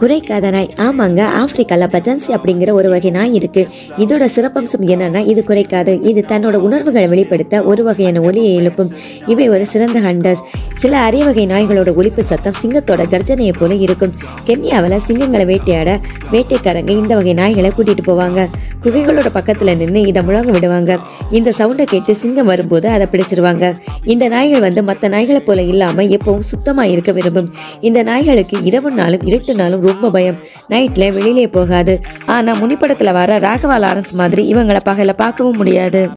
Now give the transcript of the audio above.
குறைக்காத நாய் ஆமாங்க ஆப்பிரிக்கால பஜன்சி அப்படிங்கிற ஒரு வகை நாய் இருக்கு இதோட சிறப்பம்சம் என்னன்னா இது குறைக்காது இது தன்னோட உணர்வுகளை வெளிப்படுத்த ஒரு வகையான ஒலியை எழுப்பும் இவை ஒரு சிறந்த ஹண்டர்ஸ் சில அரிய வகை நாய்களோட ஒலிப்பு சத்தம் சிங்கத்தோட கர்ஜனையை போல இருக்கும் கென்யாவில் சிங்கங்களை வேட்டையாட வேட்டைக்காரங்க இந்த வகை நாய்களை கூட்டிட்டு போவாங்க குகைகளோட பக்கத்துல நின்று இதை முழங்க விடுவாங்க இந்த சவுண்டை கேட்டு சிங்கம் வரும்போது அதை பிடிச்சிருவாங்க இந்த நாய்கள் வந்து மற்ற நாய்களை போல இல்லாம எப்பவும் சுத்தமா இருக்க விரும்பும் இந்த நாய்களுக்கு இரவு நாளும் இருட்டு நாளும் ரொம்ப பயம் நைட்ல வெளியிலே போகாது ஆனா முனிப்படத்துல வர ராகவா லாரன்ஸ் மாதிரி இவங்களை பகல பார்க்கவும் முடியாது